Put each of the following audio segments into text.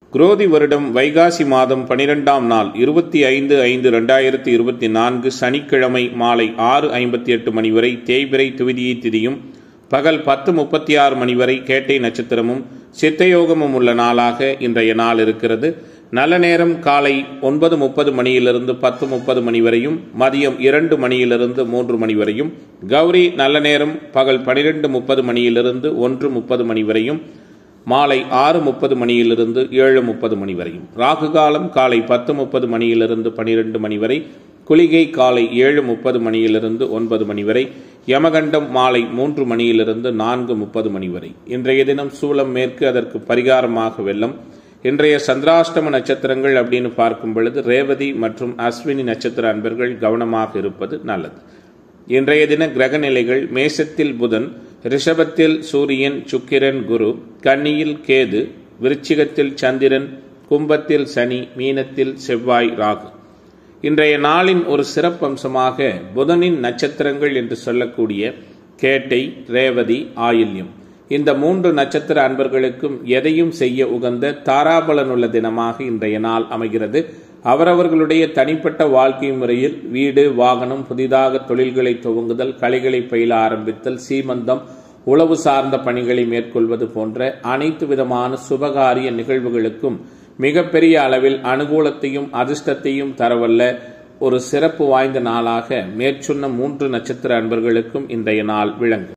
குரோதி வருடம் வைகாசி மாதம் பனிரெண்டாம் நாள் இருபத்தி ஐந்து ஐந்து ரெண்டாயிரத்தி இருபத்தி நான்கு சனிக்கிழமை மாலை ஆறு ஐம்பத்தி எட்டு மணி வரை தேய்பிரை துவிதியை திதியும் பகல் பத்து முப்பத்தி ஆறு மணி வரை கேட்டை நட்சத்திரமும் சித்தயோகமும் உள்ள நாளாக இன்றைய நாள் இருக்கிறது நல்ல நேரம் காலை ஒன்பது முப்பது மணியிலிருந்து பத்து முப்பது மணி வரையும் மதியம் இரண்டு மணியிலிருந்து மூன்று மணி வரையும் கௌரி நல்ல நேரம் பகல் பனிரெண்டு முப்பது மணியிலிருந்து ஒன்று முப்பது மணி வரையும் மாலை ஆறு முப்பது மணியிலிருந்து ஏழு முப்பது மணி வரையும் ராகு காலம் காலை பத்து முப்பது மணியிலிருந்து பனிரெண்டு மணி வரை குளிகை காலை ஏழு முப்பது மணியிலிருந்து ஒன்பது மணி வரை யமகண்டம் மாலை மூன்று மணியிலிருந்து நான்கு முப்பது மணி வரை இன்றைய தினம் சூலம் மேற்கு அதற்கு பரிகாரமாக வெல்லம் இன்றைய சந்திராஷ்டம நட்சத்திரங்கள் அப்படின்னு பார்க்கும் பொழுது ரேவதி மற்றும் அஸ்வினி நட்சத்திர அன்பர்கள் கவனமாக இருப்பது நல்லது இன்றைய தின கிரக நிலைகள் மேசத்தில் புதன் ரிஷபத்தில் சூரியன் சுக்கிரன் குரு கன்னியில் கேது விருச்சிகத்தில் சந்திரன் கும்பத்தில் சனி மீனத்தில் செவ்வாய் ராகு இன்றைய நாளின் ஒரு சிறப்பம்சமாக புதனின் நட்சத்திரங்கள் என்று சொல்லக்கூடிய கேட்டை ரேவதி ஆயில்யம் இந்த மூன்று நட்சத்திர அன்பர்களுக்கும் எதையும் செய்ய உகந்த தாராபலனுள்ள தினமாக இன்றைய நாள் அமைகிறது அவரவர்களுடைய தனிப்பட்ட வாழ்க்கை முறையில் வீடு வாகனம் புதிதாக தொழில்களை துவங்குதல் கலைகளை பயில ஆரம்பித்தல் சீமந்தம் உளவு சார்ந்த பணிகளை மேற்கொள்வது போன்ற அனைத்து விதமான சுபகாரிய நிகழ்வுகளுக்கும் மிகப்பெரிய அளவில் அனுகூலத்தையும் அதிர்ஷ்டத்தையும் தரவல்ல ஒரு சிறப்பு வாய்ந்த நாளாக மேற்சொன்ன மூன்று நட்சத்திர அன்பர்களுக்கும் இன்றைய நாள் விளங்கும்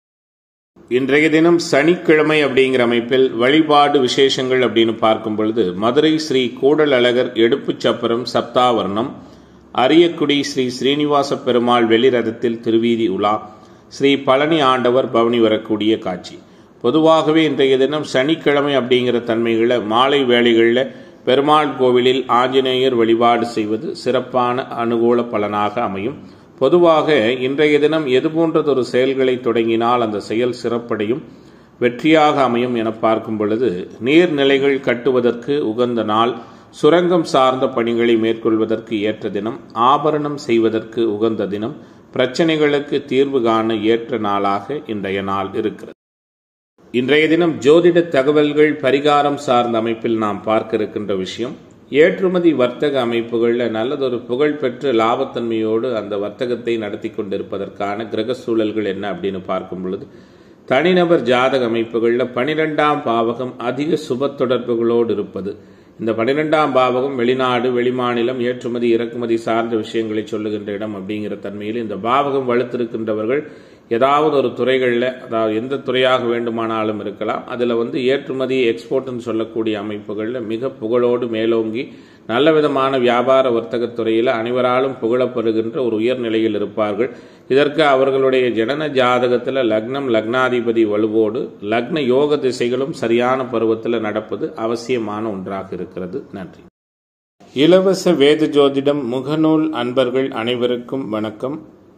இன்றைய தினம் சனிக்கிழமை அப்படிங்கிற அமைப்பில் வழிபாடு விசேஷங்கள் அப்படின்னு பார்க்கும் பொழுது மதுரை ஸ்ரீ கூடல் அழகர் எடுப்புச் சப்பரம் சப்தாவர்ணம் அரியக்குடி ஸ்ரீ ஸ்ரீனிவாச பெருமாள் வெளிரதத்தில் திருவீதி உலா ஸ்ரீ பழனி ஆண்டவர் பவனி வரக்கூடிய காட்சி பொதுவாகவே இன்றைய தினம் சனிக்கிழமை அப்படிங்கிற தன்மைகளை மாலை வேளைகளில் பெருமாள் கோவிலில் ஆஞ்சநேயர் வழிபாடு செய்வது சிறப்பான அனுகூல பலனாக அமையும் பொதுவாக இன்றைய தினம் எது போன்றதொரு செயல்களை தொடங்கினால் அந்த செயல் சிறப்படையும் வெற்றியாக அமையும் என பார்க்கும் பொழுது நீர்நிலைகள் கட்டுவதற்கு உகந்த நாள் சுரங்கம் சார்ந்த பணிகளை மேற்கொள்வதற்கு ஏற்ற தினம் ஆபரணம் செய்வதற்கு உகந்த தினம் பிரச்சனைகளுக்கு தீர்வு காண ஏற்ற நாளாக இன்றைய நாள் இருக்கிறது இன்றைய தினம் ஜோதிட தகவல்கள் பரிகாரம் சார்ந்த அமைப்பில் நாம் பார்க்க இருக்கின்ற விஷயம் ஏற்றுமதி வர்த்தக அமைப்புகளில் நல்லதொரு புகழ்பெற்ற லாபத்தன்மையோடு அந்த வர்த்தகத்தை நடத்தி கொண்டிருப்பதற்கான கிரக சூழல்கள் என்ன அப்படின்னு பார்க்கும் பொழுது தனிநபர் ஜாதக அமைப்புகளில் பனிரெண்டாம் பாவகம் அதிக சுப தொடர்புகளோடு இருப்பது இந்த பனிரெண்டாம் பாவகம் வெளிநாடு வெளிமாநிலம் ஏற்றுமதி இறக்குமதி சார்ந்த விஷயங்களை சொல்லுகின்ற இடம் அப்படிங்கிற தன்மையில் இந்த பாவகம் வலுத்திருக்கின்றவர்கள் ஏதாவது ஒரு துறைகளில் அதாவது எந்த துறையாக வேண்டுமானாலும் இருக்கலாம் அதில் வந்து ஏற்றுமதி எக்ஸ்போர்ட்னு சொல்லக்கூடிய அமைப்புகளில் மிக புகழோடு மேலோங்கி நல்ல விதமான வியாபார வர்த்தக துறையில் அனைவராலும் புகழப்படுகின்ற ஒரு உயர்நிலையில் இருப்பார்கள் இதற்கு அவர்களுடைய ஜனன ஜாதகத்தில் லக்னம் லக்னாதிபதி வலுவோடு லக்ன யோக திசைகளும் சரியான பருவத்தில் நடப்பது அவசியமான ஒன்றாக இருக்கிறது நன்றி இலவச வேத ஜோதிடம் முகநூல் அன்பர்கள் அனைவருக்கும் வணக்கம்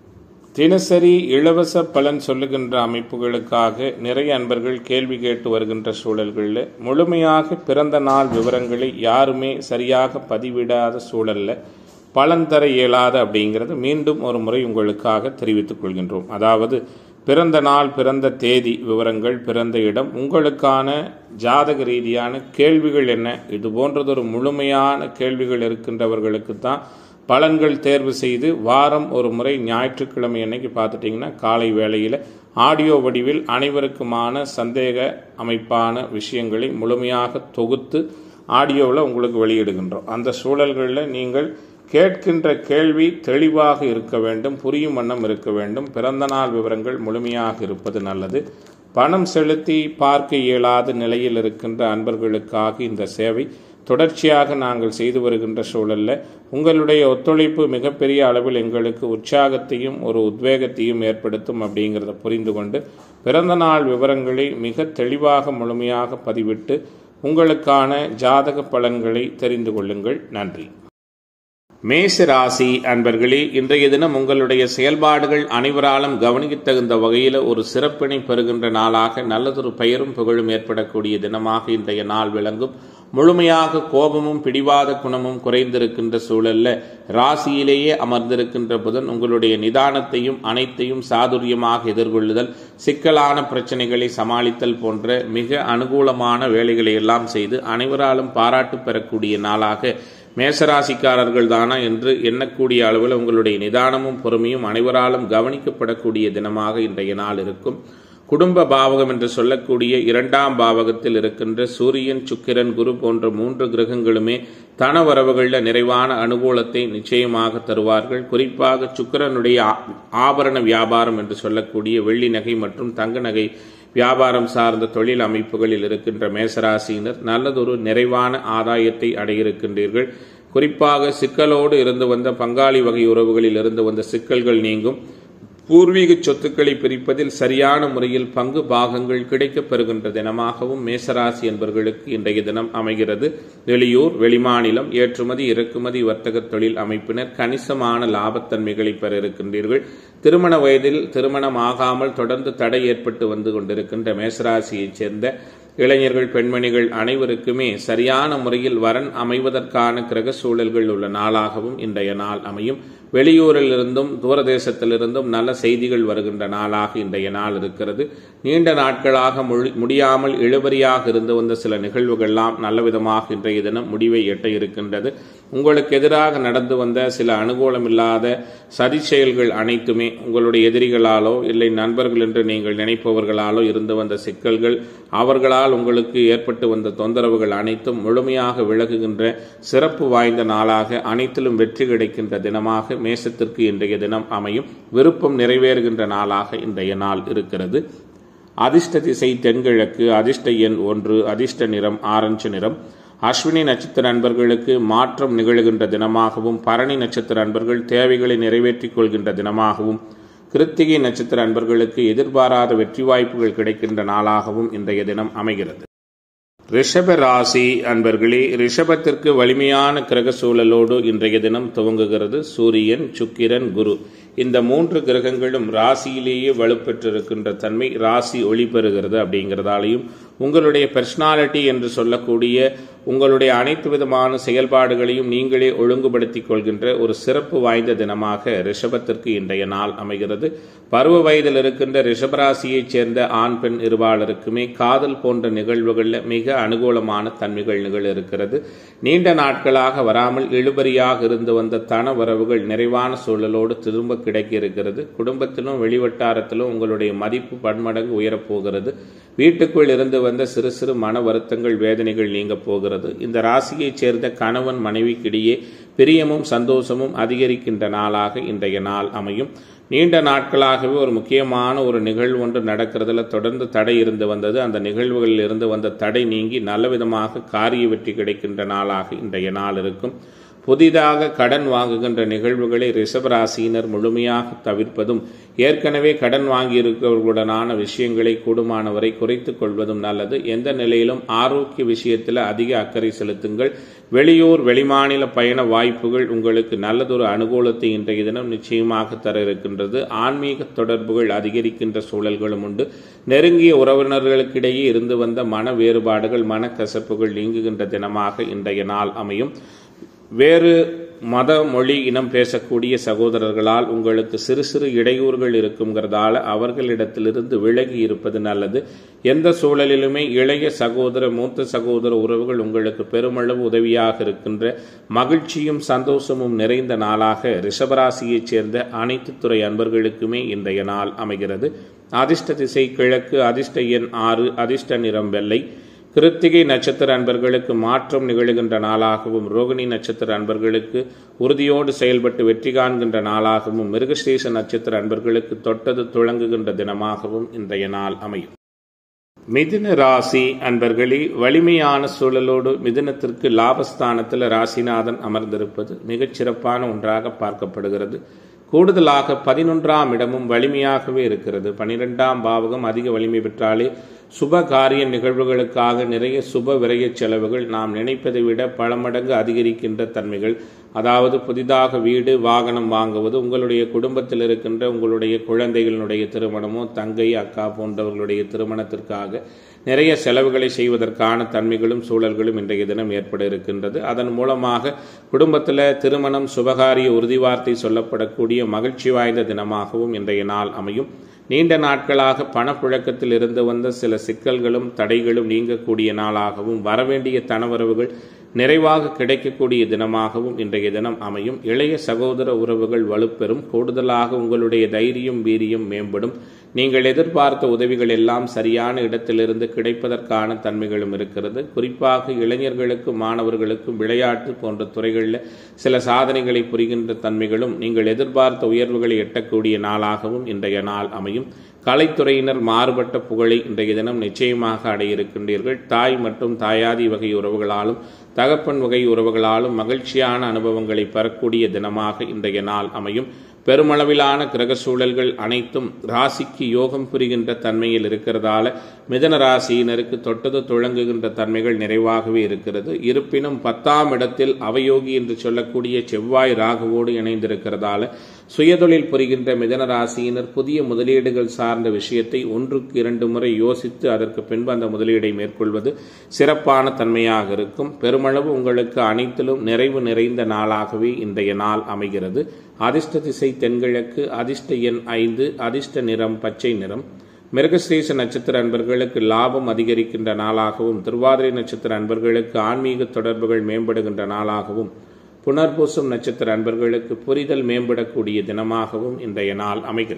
தினசரி இலவச பலன் சொல்லுகின்ற அமைப்புகளுக்காக நிறைய அன்பர்கள் கேள்வி கேட்டு வருகின்ற சூழல்களில் முழுமையாக பிறந்த நாள் விவரங்களை யாருமே சரியாக பதிவிடாத சூழலில் பலன் தர இயலாத அப்படிங்கிறது மீண்டும் ஒரு முறை உங்களுக்காக தெரிவித்துக் கொள்கின்றோம் அதாவது பிறந்த நாள் பிறந்த தேதி விவரங்கள் பிறந்த இடம் உங்களுக்கான ஜாதக ரீதியான கேள்விகள் என்ன இது போன்றதொரு முழுமையான கேள்விகள் இருக்கின்றவர்களுக்கு தான் பலன்கள் தேர்வு செய்து வாரம் ஒரு முறை ஞாயிற்றுக்கிழமை அன்னைக்கு பார்த்துட்டிங்கன்னா காலை வேளையில் ஆடியோ வடிவில் அனைவருக்குமான சந்தேக அமைப்பான விஷயங்களை முழுமையாக தொகுத்து ஆடியோவில் உங்களுக்கு வெளியிடுகின்றோம் அந்த சூழல்களில் நீங்கள் கேட்கின்ற கேள்வி தெளிவாக இருக்க வேண்டும் புரியும் வண்ணம் இருக்க வேண்டும் பிறந்த நாள் விவரங்கள் முழுமையாக இருப்பது நல்லது பணம் செலுத்தி பார்க்க இயலாத நிலையில் இருக்கின்ற அன்பர்களுக்காக இந்த சேவை தொடர்ச்சியாக நாங்கள் செய்து வருகின்ற சூழலில் உங்களுடைய ஒத்துழைப்பு மிகப்பெரிய அளவில் எங்களுக்கு உற்சாகத்தையும் ஒரு உத்வேகத்தையும் ஏற்படுத்தும் அப்படிங்கிறத புரிந்து கொண்டு பிறந்த நாள் விவரங்களை மிக தெளிவாக முழுமையாக பதிவிட்டு உங்களுக்கான ஜாதக பலன்களை தெரிந்து கொள்ளுங்கள் நன்றி மேச ராசி அன்பர்களே இன்றைய தினம் உங்களுடைய செயல்பாடுகள் அனைவராலும் கவனிக்கத்தகுந்த வகையில் ஒரு சிறப்பினை பெறுகின்ற நாளாக நல்லதொரு பெயரும் புகழும் ஏற்படக்கூடிய தினமாக இன்றைய நாள் விளங்கும் முழுமையாக கோபமும் பிடிவாத குணமும் குறைந்திருக்கின்ற சூழல்ல ராசியிலேயே அமர்ந்திருக்கின்ற புதன் உங்களுடைய நிதானத்தையும் அனைத்தையும் சாதுரியமாக எதிர்கொள்ளுதல் சிக்கலான பிரச்சனைகளை சமாளித்தல் போன்ற மிக அனுகூலமான வேலைகளை எல்லாம் செய்து அனைவராலும் பாராட்டு பெறக்கூடிய நாளாக மேசராசிக்காரர்கள் தானா என்று எண்ணக்கூடிய அளவில் உங்களுடைய நிதானமும் பொறுமையும் அனைவராலும் கவனிக்கப்படக்கூடிய தினமாக இன்றைய நாள் இருக்கும் குடும்ப பாவகம் என்று சொல்லக்கூடிய இரண்டாம் பாவகத்தில் இருக்கின்ற சூரியன் சுக்கிரன் குரு போன்ற மூன்று கிரகங்களுமே தனவரவுகளில் நிறைவான அனுகூலத்தை நிச்சயமாக தருவார்கள் குறிப்பாக சுக்கிரனுடைய ஆபரண வியாபாரம் என்று சொல்லக்கூடிய வெள்ளி நகை மற்றும் தங்க நகை வியாபாரம் சார்ந்த தொழில் அமைப்புகளில் இருக்கின்ற மேசராசியினர் நல்லதொரு நிறைவான ஆதாயத்தை அடையிருக்கின்றீர்கள் குறிப்பாக சிக்கலோடு இருந்து வந்த பங்காளி வகை உறவுகளில் இருந்து வந்த சிக்கல்கள் நீங்கும் பூர்வீக சொத்துக்களை பிரிப்பதில் சரியான முறையில் பங்கு பாகங்கள் கிடைக்கப் பெறுகின்ற தினமாகவும் மேசராசி என்பவர்களுக்கு இன்றைய தினம் அமைகிறது வெளியூர் வெளிமாநிலம் ஏற்றுமதி இறக்குமதி வர்த்தக தொழில் அமைப்பினர் கணிசமான லாபத்தன்மைகளை பெற இருக்கின்றீர்கள் திருமண வயதில் திருமணம் ஆகாமல் தொடர்ந்து தடை ஏற்பட்டு வந்து கொண்டிருக்கின்ற மேசராசியைச் சேர்ந்த இளைஞர்கள் பெண்மணிகள் அனைவருக்குமே சரியான முறையில் வரன் அமைவதற்கான கிரக சூழல்கள் உள்ள நாளாகவும் இன்றைய நாள் அமையும் வெளியூரிலிருந்தும் தூரதேசத்திலிருந்தும் நல்ல செய்திகள் வருகின்ற நாளாக இன்றைய நாள் இருக்கிறது நீண்ட நாட்களாக முடியாமல் இழுபறியாக இருந்து வந்த சில நிகழ்வுகள்லாம் நல்ல விதமாக இன்றைய தினம் முடிவை எட்ட இருக்கின்றது உங்களுக்கு எதிராக நடந்து வந்த சில அனுகூலமில்லாத சதி செயல்கள் அனைத்துமே உங்களுடைய எதிரிகளாலோ இல்லை நண்பர்கள் என்று நீங்கள் நினைப்பவர்களாலோ இருந்து வந்த சிக்கல்கள் அவர்களால் உங்களுக்கு ஏற்பட்டு வந்த தொந்தரவுகள் அனைத்தும் முழுமையாக விலகுகின்ற சிறப்பு வாய்ந்த நாளாக அனைத்திலும் வெற்றி கிடைக்கின்ற தினமாக மேசத்திற்கு இன்றைய தினம் அமையும் விருப்பம் நிறைவேறுகின்ற நாளாக இன்றைய நாள் இருக்கிறது அதிர்ஷ்ட திசை தென்கிழக்கு அதிர்ஷ்ட எண் ஒன்று அதிர்ஷ்ட நிறம் ஆரஞ்சு நிறம் அஸ்வினி நட்சத்திர அன்பர்களுக்கு மாற்றம் நிகழ்கின்ற தினமாகவும் பரணி நட்சத்திர அன்பர்கள் தேவைகளை நிறைவேற்றிக் கொள்கின்ற தினமாகவும் கிருத்திகை நட்சத்திர அன்பர்களுக்கு எதிர்பாராத வெற்றி வாய்ப்புகள் கிடைக்கின்ற நாளாகவும் இன்றைய தினம் அமைகிறது ரிஷப ராசி அன்பர்களே ரிஷபத்திற்கு வலிமையான கிரக சூழலோடு இன்றைய தினம் துவங்குகிறது சூரியன் சுக்கிரன் குரு இந்த மூன்று கிரகங்களும் ராசியிலேயே வலுப்பெற்றிருக்கின்ற தன்மை ராசி ஒளி பெறுகிறது அப்படிங்கிறதாலையும் உங்களுடைய பர்சனாலிட்டி என்று சொல்லக்கூடிய உங்களுடைய அனைத்து விதமான செயல்பாடுகளையும் நீங்களே ஒழுங்குபடுத்திக் கொள்கின்ற ஒரு சிறப்பு வாய்ந்த தினமாக ரிஷபத்திற்கு இன்றைய நாள் அமைகிறது பருவ வயதில் இருக்கின்ற ரிஷபராசியைச் சேர்ந்த ஆண் பெண் இருபாளருக்குமே காதல் போன்ற நிகழ்வுகளில் மிக அனுகூலமான தன்மைகள் நிகழ இருக்கிறது நீண்ட நாட்களாக வராமல் இழுபறியாக இருந்து வந்த தன வரவுகள் நிறைவான சூழலோடு திரும்ப கிடைக்க இருக்கிறது குடும்பத்திலும் வெளிவட்டாரத்திலும் உங்களுடைய மதிப்பு பன்மடங்கு உயரப்போகிறது வீட்டுக்குள் இருந்து வந்த சிறு சிறு மன வருத்தங்கள் வேதனைகள் நீங்க போகிறது இந்த ராசியைச் சேர்ந்த கணவன் மனைவிக்கிடையே பிரியமும் சந்தோஷமும் அதிகரிக்கின்ற நாளாக இன்றைய நாள் அமையும் நீண்ட நாட்களாகவே ஒரு முக்கியமான ஒரு நிகழ்வு ஒன்று நடக்கிறதுல தொடர்ந்து தடை இருந்து வந்தது அந்த நிகழ்வுகளில் இருந்து வந்த தடை நீங்கி நல்ல விதமாக காரிய வெற்றி கிடைக்கின்ற நாளாக இன்றைய நாள் இருக்கும் புதிதாக கடன் வாங்குகின்ற நிகழ்வுகளை ரிஷபராசியினர் முழுமையாக தவிர்ப்பதும் ஏற்கனவே கடன் வாங்கியிருக்கிறவர்களுடனான விஷயங்களை கூடுமானவரை குறைத்துக் கொள்வதும் நல்லது எந்த நிலையிலும் ஆரோக்கிய விஷயத்தில் அதிக அக்கறை செலுத்துங்கள் வெளியூர் வெளிமாநில பயண வாய்ப்புகள் உங்களுக்கு நல்லதொரு அனுகூலத்தை இன்றைய தினம் நிச்சயமாக தர இருக்கின்றது ஆன்மீக தொடர்புகள் அதிகரிக்கின்ற சூழல்களும் உண்டு நெருங்கிய உறவினர்களுக்கிடையே இருந்து வந்த மன வேறுபாடுகள் மனக்கசப்புகள் நீங்குகின்ற தினமாக இன்றைய நாள் அமையும் வேறு மத மொழி இனம் பேசக்கூடிய சகோதரர்களால் உங்களுக்கு சிறு சிறு இடையூறுகள் இருக்குங்கிறதால அவர்களிடத்திலிருந்து விலகி இருப்பது நல்லது எந்த சூழலிலுமே இளைய சகோதர மூத்த சகோதர உறவுகள் உங்களுக்கு பெருமளவு உதவியாக இருக்கின்ற மகிழ்ச்சியும் சந்தோஷமும் நிறைந்த நாளாக ரிஷபராசியைச் சேர்ந்த அனைத்து துறை அன்பர்களுக்குமே இன்றைய நாள் அமைகிறது அதிர்ஷ்ட திசை கிழக்கு அதிர்ஷ்ட எண் ஆறு அதிர்ஷ்ட நிறம் வெள்ளை கிருத்திகை நட்சத்திர அன்பர்களுக்கு மாற்றம் நிகழுகின்ற நாளாகவும் ரோகிணி நட்சத்திர அன்பர்களுக்கு உறுதியோடு செயல்பட்டு வெற்றி காண்கின்ற நாளாகவும் மிருகஸ்ரீச நட்சத்திர அன்பர்களுக்கு தொட்டது துளங்குகின்ற தினமாகவும் இன்றைய நாள் அமையும் மிதுன ராசி அன்பர்களே வலிமையான சூழலோடு மிதுனத்திற்கு லாபஸ்தானத்தில் ராசிநாதன் அமர்ந்திருப்பது மிகச் சிறப்பான ஒன்றாக பார்க்கப்படுகிறது கூடுதலாக பதினொன்றாம் இடமும் வலிமையாகவே இருக்கிறது பனிரெண்டாம் பாவகம் அதிக வலிமை பெற்றாலே சுப காரிய நிகழ்வுகளுக்காக நிறைய சுப விரய செலவுகள் நாம் நினைப்பதை விட பல மடங்கு அதிகரிக்கின்ற தன்மைகள் அதாவது புதிதாக வீடு வாகனம் வாங்குவது உங்களுடைய குடும்பத்தில் இருக்கின்ற உங்களுடைய குழந்தைகளினுடைய திருமணமோ தங்கை அக்கா போன்றவர்களுடைய திருமணத்திற்காக நிறைய செலவுகளை செய்வதற்கான தன்மைகளும் சூழல்களும் இன்றைய தினம் ஏற்பட இருக்கின்றது அதன் மூலமாக குடும்பத்தில் திருமணம் சுபகாரிய உறுதிவார்த்தை சொல்லப்படக்கூடிய மகிழ்ச்சி வாய்ந்த தினமாகவும் இன்றைய நாள் அமையும் நீண்ட நாட்களாக பணப்புழக்கத்தில் இருந்து வந்த சில சிக்கல்களும் தடைகளும் நீங்கக்கூடிய நாளாகவும் வரவேண்டிய தனவரவுகள் நிறைவாக கிடைக்கக்கூடிய தினமாகவும் இன்றைய தினம் அமையும் இளைய சகோதர உறவுகள் வலுப்பெறும் கூடுதலாக உங்களுடைய தைரியம் வீரியம் மேம்படும் நீங்கள் எதிர்பார்த்த உதவிகள் எல்லாம் சரியான இடத்திலிருந்து கிடைப்பதற்கான தன்மைகளும் இருக்கிறது குறிப்பாக இளைஞர்களுக்கும் மாணவர்களுக்கும் விளையாட்டு போன்ற துறைகளில் சில சாதனைகளை புரிகின்ற தன்மைகளும் நீங்கள் எதிர்பார்த்த உயர்வுகளை எட்டக்கூடிய நாளாகவும் இன்றைய நாள் அமையும் கலைத்துறையினர் மாறுபட்ட புகழை இன்றைய தினம் நிச்சயமாக அடைய இருக்கின்றீர்கள் தாய் மற்றும் தாயாதி வகை உறவுகளாலும் தகப்பன் வகை உறவுகளாலும் மகிழ்ச்சியான அனுபவங்களை பெறக்கூடிய தினமாக இன்றைய நாள் அமையும் பெருமளவிலான கிரக சூழல்கள் அனைத்தும் ராசிக்கு யோகம் புரிகின்ற தன்மையில் இருக்கிறதால மிதன ராசியினருக்கு தொட்டது துளங்குகின்ற தன்மைகள் நிறைவாகவே இருக்கிறது இருப்பினும் பத்தாம் இடத்தில் அவயோகி என்று சொல்லக்கூடிய செவ்வாய் ராகுவோடு இணைந்திருக்கிறதால சுயதொழில் புரிகின்ற மிதன ராசியினர் புதிய முதலீடுகள் சார்ந்த விஷயத்தை ஒன்றுக்கு இரண்டு முறை யோசித்து அதற்கு பின்பு அந்த முதலீடை மேற்கொள்வது சிறப்பான தன்மையாக இருக்கும் பெருமளவு உங்களுக்கு அனைத்திலும் நிறைவு நிறைந்த நாளாகவே இன்றைய நாள் அமைகிறது அதிர்ஷ்ட திசை தென்கிழக்கு அதிர்ஷ்ட எண் ஐந்து அதிர்ஷ்ட நிறம் பச்சை நிறம் மிருகஸ்ரீச நட்சத்திர அன்பர்களுக்கு லாபம் அதிகரிக்கின்ற நாளாகவும் திருவாதிரை நட்சத்திர அன்பர்களுக்கு ஆன்மீக தொடர்புகள் மேம்படுகின்ற நாளாகவும் புனர்பூசம் நட்சத்திர அன்பர்களுக்கு புரிதல் மேம்படக்கூடிய தினமாகவும் இன்றைய நாள் அமைகிறது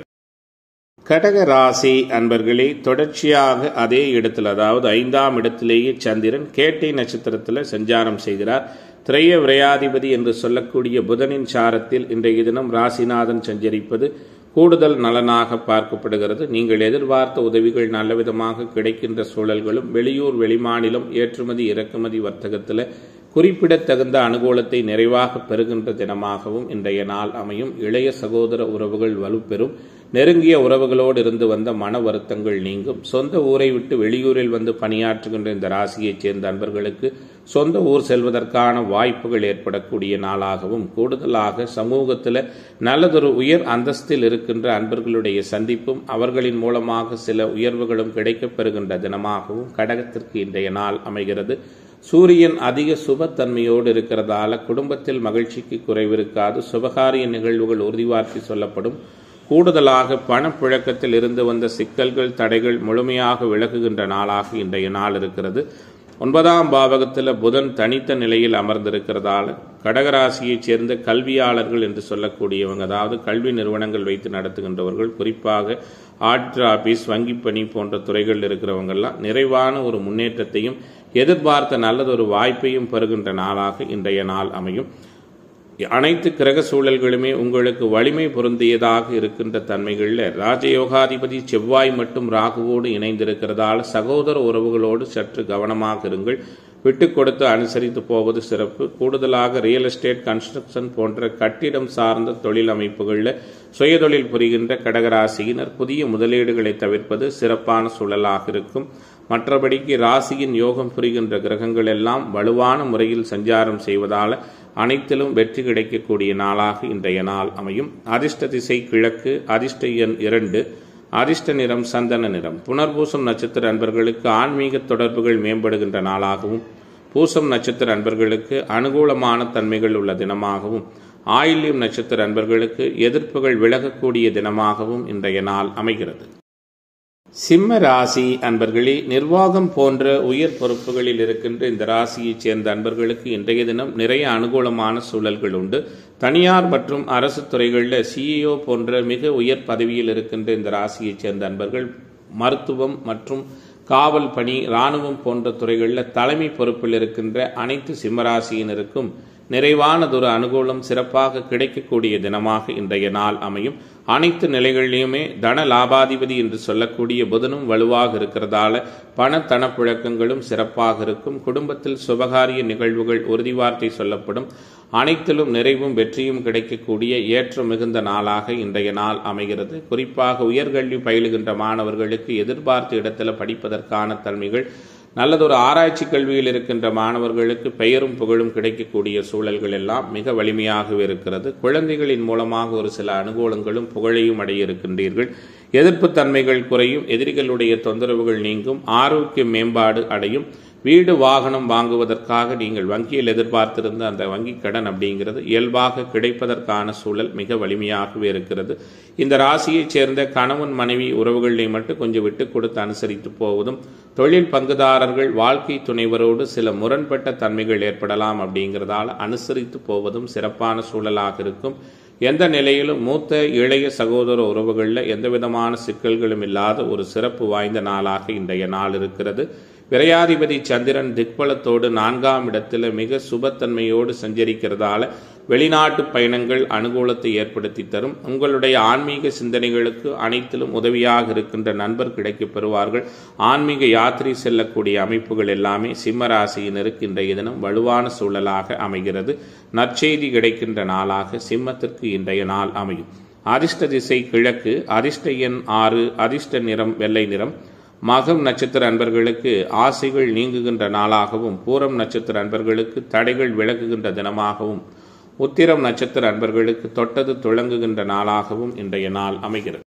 கடக ராசி அன்பர்களே தொடர்ச்சியாக அதே இடத்தில் அதாவது ஐந்தாம் இடத்திலேயே சந்திரன் கேட்டை நட்சத்திரத்தில் சஞ்சாரம் செய்கிறார் திரைய விரையாதிபதி என்று சொல்லக்கூடிய புதனின் சாரத்தில் இன்றைய தினம் ராசிநாதன் சஞ்சரிப்பது கூடுதல் நலனாக பார்க்கப்படுகிறது நீங்கள் எதிர்பார்த்த உதவிகள் நல்லவிதமாக கிடைக்கின்ற சூழல்களும் வெளியூர் வெளிமாநிலம் ஏற்றுமதி இறக்குமதி வர்த்தகத்தில் குறிப்பிடத்தகுந்த அனுகூலத்தை நிறைவாக பெறுகின்ற தினமாகவும் இன்றைய நாள் அமையும் இளைய சகோதர உறவுகள் வலுப்பெறும் நெருங்கிய உறவுகளோடு இருந்து வந்த மன வருத்தங்கள் நீங்கும் சொந்த ஊரை விட்டு வெளியூரில் வந்து பணியாற்றுகின்ற இந்த ராசியைச் சேர்ந்த அன்பர்களுக்கு சொந்த ஊர் செல்வதற்கான வாய்ப்புகள் ஏற்படக்கூடிய நாளாகவும் கூடுதலாக சமூகத்தில் நல்லதொரு உயர் அந்தஸ்தில் இருக்கின்ற அன்பர்களுடைய சந்திப்பும் அவர்களின் மூலமாக சில உயர்வுகளும் கிடைக்கப் பெறுகின்ற தினமாகவும் கடகத்திற்கு இன்றைய நாள் அமைகிறது சூரியன் அதிக சுபத்தன்மையோடு இருக்கிறதால குடும்பத்தில் மகிழ்ச்சிக்கு குறைவிருக்காது சுபகாரிய நிகழ்வுகள் உறுதிவார்த்தை சொல்லப்படும் கூடுதலாக பணப்புழக்கத்தில் இருந்து வந்த சிக்கல்கள் தடைகள் முழுமையாக விலகுகின்ற நாளாக இன்றைய நாள் இருக்கிறது ஒன்பதாம் பாவகத்தில் புதன் தனித்த நிலையில் அமர்ந்திருக்கிறதால கடகராசியைச் சேர்ந்த கல்வியாளர்கள் என்று சொல்லக்கூடியவங்க அதாவது கல்வி நிறுவனங்கள் வைத்து நடத்துகின்றவர்கள் குறிப்பாக ஆர்டர் ஆபீஸ் வங்கிப்பணி போன்ற துறைகள் இருக்கிறவங்கெல்லாம் நிறைவான ஒரு முன்னேற்றத்தையும் எதிர்பார்த்த நல்லதொரு வாய்ப்பையும் பெறுகின்ற நாளாக இன்றைய நாள் அமையும் அனைத்து கிரக சூழல்களுமே உங்களுக்கு வலிமை பொருந்தியதாக இருக்கின்ற தன்மைகளில் ராஜயோகாதிபதி செவ்வாய் மற்றும் ராகுவோடு இணைந்திருக்கிறதால சகோதர உறவுகளோடு சற்று கவனமாக இருங்கள் விட்டு கொடுத்து அனுசரித்து போவது சிறப்பு கூடுதலாக ரியல் எஸ்டேட் கன்ஸ்ட்ரக்ஷன் போன்ற கட்டிடம் சார்ந்த தொழில் அமைப்புகளில் சுயதொழில் புரிகின்ற கடகராசியினர் புதிய முதலீடுகளை தவிர்ப்பது சிறப்பான சூழலாக இருக்கும் மற்றபடிக்கு ராசியின் யோகம் புரிகின்ற கிரகங்கள் எல்லாம் வலுவான முறையில் சஞ்சாரம் செய்வதால் அனைத்திலும் வெற்றி கிடைக்கக்கூடிய நாளாக இன்றைய நாள் அமையும் அதிர்ஷ்ட திசை கிழக்கு அதிர்ஷ்ட எண் இரண்டு அதிர்ஷ்ட நிறம் சந்தன நிறம் புனர்பூசம் நட்சத்திர அன்பர்களுக்கு ஆன்மீக தொடர்புகள் மேம்படுகின்ற நாளாகவும் பூசம் நட்சத்திர அன்பர்களுக்கு அனுகூலமான தன்மைகள் உள்ள தினமாகவும் ஆயில்யம் நட்சத்திர அன்பர்களுக்கு எதிர்ப்புகள் விலகக்கூடிய தினமாகவும் இன்றைய நாள் அமைகிறது சிம்ம ராசி அன்பர்களே நிர்வாகம் போன்ற உயர் பொறுப்புகளில் இருக்கின்ற இந்த ராசியைச் சேர்ந்த அன்பர்களுக்கு இன்றைய தினம் நிறைய அனுகூலமான சூழல்கள் உண்டு தனியார் மற்றும் அரசு துறைகளில் சிஇஓ போன்ற மிக உயர் பதவியில் இருக்கின்ற இந்த ராசியைச் சேர்ந்த அன்பர்கள் மருத்துவம் மற்றும் காவல் பணி இராணுவம் போன்ற துறைகளில் தலைமை பொறுப்பில் இருக்கின்ற அனைத்து சிம்மராசியினருக்கும் நிறைவானதொரு அனுகூலம் சிறப்பாக கிடைக்கக்கூடிய தினமாக இன்றைய நாள் அமையும் அனைத்து நிலைகளிலுமே தன லாபாதிபதி என்று சொல்லக்கூடிய புதனும் வலுவாக இருக்கிறதால பண தனப்புழக்கங்களும் சிறப்பாக இருக்கும் குடும்பத்தில் சுபகாரிய நிகழ்வுகள் உறுதி வார்த்தை சொல்லப்படும் அனைத்திலும் நிறைவும் வெற்றியும் கிடைக்கக்கூடிய ஏற்ற மிகுந்த நாளாக இன்றைய நாள் அமைகிறது குறிப்பாக உயர்கல்வி பயிலுகின்ற மாணவர்களுக்கு எதிர்பார்த்த இடத்துல படிப்பதற்கான தன்மைகள் நல்லதொரு ஆராய்ச்சி கல்வியில் இருக்கின்ற மாணவர்களுக்கு பெயரும் புகழும் கிடைக்கக்கூடிய சூழல்கள் எல்லாம் மிக வலிமையாகவே இருக்கிறது குழந்தைகளின் மூலமாக ஒரு சில அனுகூலங்களும் புகழையும் அடைய இருக்கின்றீர்கள் எதிர்ப்பு தன்மைகள் குறையும் எதிரிகளுடைய தொந்தரவுகள் நீங்கும் ஆரோக்கிய மேம்பாடு அடையும் வீடு வாகனம் வாங்குவதற்காக நீங்கள் வங்கியில் எதிர்பார்த்திருந்த அந்த வங்கி கடன் அப்படிங்கிறது இயல்பாக கிடைப்பதற்கான சூழல் மிக வலிமையாகவே இருக்கிறது இந்த ராசியைச் சேர்ந்த கணவன் மனைவி உறவுகளை மட்டும் கொஞ்சம் விட்டு கொடுத்து அனுசரித்து போவதும் தொழில் பங்குதாரர்கள் வாழ்க்கை துணைவரோடு சில முரண்பட்ட தன்மைகள் ஏற்படலாம் அப்படிங்கிறதால அனுசரித்து போவதும் சிறப்பான சூழலாக இருக்கும் எந்த நிலையிலும் மூத்த இளைய சகோதர உறவுகளில் எந்த விதமான சிக்கல்களும் இல்லாத ஒரு சிறப்பு வாய்ந்த நாளாக இன்றைய நாள் இருக்கிறது விரையாதிபதி சந்திரன் திக்பலத்தோடு நான்காம் இடத்தில் மிக சுபத்தன்மையோடு சஞ்சரிக்கிறதால வெளிநாட்டு பயணங்கள் அனுகூலத்தை ஏற்படுத்தி தரும் உங்களுடைய ஆன்மீக சிந்தனைகளுக்கு அனைத்திலும் உதவியாக இருக்கின்ற நண்பர் கிடைக்கப் பெறுவார்கள் ஆன்மீக யாத்திரை செல்லக்கூடிய அமைப்புகள் எல்லாமே சிம்ம ராசியினருக்கு இன்றைய தினம் வலுவான சூழலாக அமைகிறது நற்செய்தி கிடைக்கின்ற நாளாக சிம்மத்திற்கு இன்றைய நாள் அமையும் அதிர்ஷ்ட திசை கிழக்கு அதிர்ஷ்ட எண் ஆறு அதிர்ஷ்ட நிறம் வெள்ளை நிறம் மகம் நட்சத்திர அன்பர்களுக்கு ஆசைகள் நீங்குகின்ற நாளாகவும் பூரம் நட்சத்திர அன்பர்களுக்கு தடைகள் விலகுகின்ற தினமாகவும் உத்திரம் நட்சத்திர அன்பர்களுக்கு தொட்டது துளங்குகின்ற நாளாகவும் இன்றைய நாள் அமைகிறது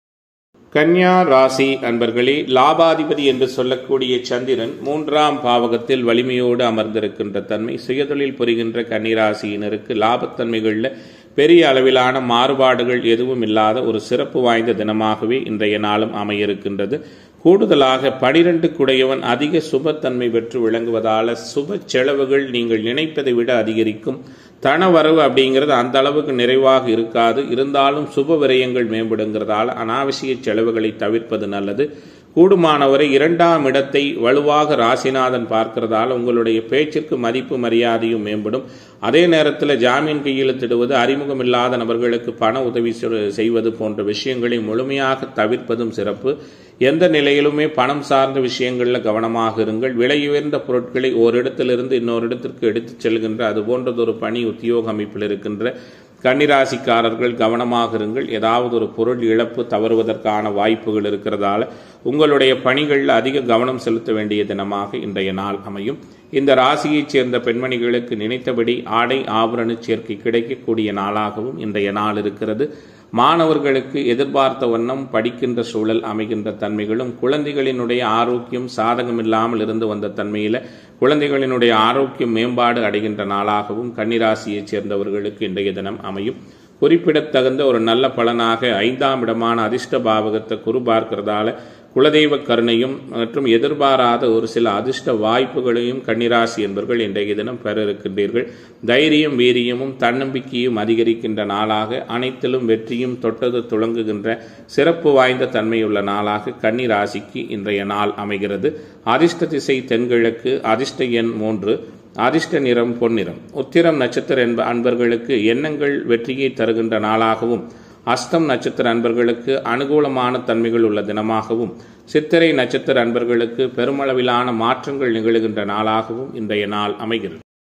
கன்யா ராசி அன்பர்களே லாபாதிபதி என்று சொல்லக்கூடிய சந்திரன் மூன்றாம் பாவகத்தில் வலிமையோடு அமர்ந்திருக்கின்ற தன்மை சுயதொழில் புரிகின்ற கன்னிராசியினருக்கு லாபத்தன்மைகளில் பெரிய அளவிலான மாறுபாடுகள் எதுவும் இல்லாத ஒரு சிறப்பு வாய்ந்த தினமாகவே இன்றைய நாளும் அமையிருக்கின்றது கூடுதலாக பனிரெண்டு குடையவன் அதிக சுபத்தன்மை பெற்று விளங்குவதால சுப செலவுகள் நீங்கள் நினைப்பதை விட அதிகரிக்கும் தன வரவு அப்படிங்கிறது அந்த அளவுக்கு நிறைவாக இருக்காது இருந்தாலும் சுப விரயங்கள் மேம்படுங்கிறதால அனாவசிய செலவுகளை தவிர்ப்பது நல்லது கூடுமானவரை இரண்டாம் இடத்தை வலுவாக ராசிநாதன் பார்க்கிறதால உங்களுடைய பேச்சிற்கு மதிப்பு மரியாதையும் மேம்படும் அதே நேரத்தில் ஜாமீன் கையெழுத்திடுவது அறிமுகம் இல்லாத நபர்களுக்கு பண உதவி செய்வது போன்ற விஷயங்களை முழுமையாக தவிர்ப்பதும் சிறப்பு எந்த நிலையிலுமே பணம் சார்ந்த விஷயங்களில் கவனமாக இருங்கள் விலை உயர்ந்த பொருட்களை ஓரிடத்திலிருந்து இன்னொரு இடத்திற்கு எடுத்துச் செல்கின்ற அது போன்றதொரு பணி உத்தியோக அமைப்பில் இருக்கின்ற கன்னிராசிக்காரர்கள் கவனமாக இருங்கள் ஏதாவது ஒரு பொருள் இழப்பு தவறுவதற்கான வாய்ப்புகள் இருக்கிறதால உங்களுடைய பணிகளில் அதிக கவனம் செலுத்த வேண்டிய தினமாக இன்றைய நாள் அமையும் இந்த ராசியைச் சேர்ந்த பெண்மணிகளுக்கு நினைத்தபடி ஆடை ஆபரண சேர்க்கை கிடைக்கக்கூடிய நாளாகவும் இன்றைய நாள் இருக்கிறது மாணவர்களுக்கு எதிர்பார்த்த வண்ணம் படிக்கின்ற சூழல் அமைகின்ற தன்மைகளும் குழந்தைகளினுடைய ஆரோக்கியம் சாதகமில்லாமல் இருந்து வந்த தன்மையில் குழந்தைகளினுடைய ஆரோக்கியம் மேம்பாடு அடைகின்ற நாளாகவும் கன்னிராசியைச் சேர்ந்தவர்களுக்கு இன்றைய தினம் அமையும் குறிப்பிடத்தகுந்த ஒரு நல்ல பலனாக ஐந்தாம் இடமான அதிர்ஷ்ட பாவகத்தை குரு பார்க்கிறதால குலதெய்வ கருணையும் மற்றும் எதிர்பாராத ஒரு சில அதிர்ஷ்ட வாய்ப்புகளையும் கன்னிராசி என்பவர்கள் இன்றைய தினம் பெற இருக்கின்றீர்கள் தைரியம் வீரியமும் தன்னம்பிக்கையும் அதிகரிக்கின்ற நாளாக அனைத்திலும் வெற்றியும் தொட்டது துளங்குகின்ற சிறப்பு வாய்ந்த தன்மையுள்ள நாளாக கன்னிராசிக்கு இன்றைய நாள் அமைகிறது அதிர்ஷ்ட திசை தென்கிழக்கு அதிர்ஷ்ட எண் மூன்று அதிர்ஷ்ட நிறம் பொன்னிறம் உத்திரம் நட்சத்திர என்ப அன்பர்களுக்கு எண்ணங்கள் வெற்றியை தருகின்ற நாளாகவும் அஸ்தம் நட்சத்திர அன்பர்களுக்கு அனுகூலமான தன்மைகள் உள்ள தினமாகவும் சித்திரை நட்சத்திர அன்பர்களுக்கு பெருமளவிலான மாற்றங்கள் நிகழுகின்ற நாளாகவும் இன்றைய நாள் அமைகிறது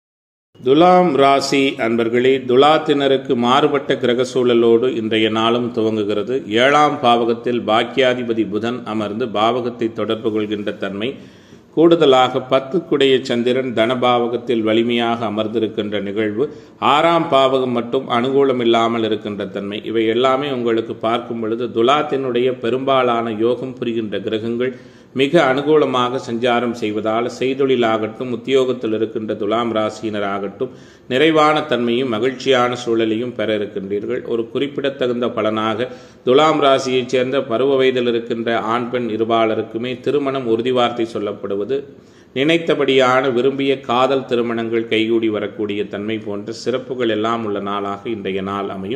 துலாம் ராசி அன்பர்களே துலாத்தினருக்கு மாறுபட்ட கிரக சூழலோடு இன்றைய நாளும் துவங்குகிறது ஏழாம் பாவகத்தில் பாக்கியாதிபதி புதன் அமர்ந்து பாவகத்தை தொடர்பு கொள்கின்ற தன்மை கூடுதலாக பத்துக்குடைய சந்திரன் தனபாவகத்தில் வலிமையாக அமர்ந்திருக்கின்ற நிகழ்வு ஆறாம் பாவகம் மட்டும் அனுகூலம் இல்லாமல் இருக்கின்ற தன்மை இவை எல்லாமே உங்களுக்கு பார்க்கும் பொழுது துலாத்தினுடைய பெரும்பாலான யோகம் புரிகின்ற கிரகங்கள் மிக அனுகூலமாக சஞ்சாரம் செய்வதால் செய்தொழிலாகட்டும் உத்தியோகத்தில் இருக்கின்ற துலாம் ராசியினர் ஆகட்டும் நிறைவான தன்மையும் மகிழ்ச்சியான சூழலையும் பெற இருக்கின்றீர்கள் ஒரு குறிப்பிடத்தகுந்த பலனாக துலாம் ராசியைச் சேர்ந்த பருவ வயதில் இருக்கின்ற ஆண் பெண் இருபாலருக்குமே திருமணம் உறுதிவார்த்தை சொல்லப்படுவது நினைத்தபடியான விரும்பிய காதல் திருமணங்கள் கைகூடி வரக்கூடிய தன்மை போன்ற சிறப்புகள் எல்லாம் உள்ள நாளாக இன்றைய நாள் அமையும்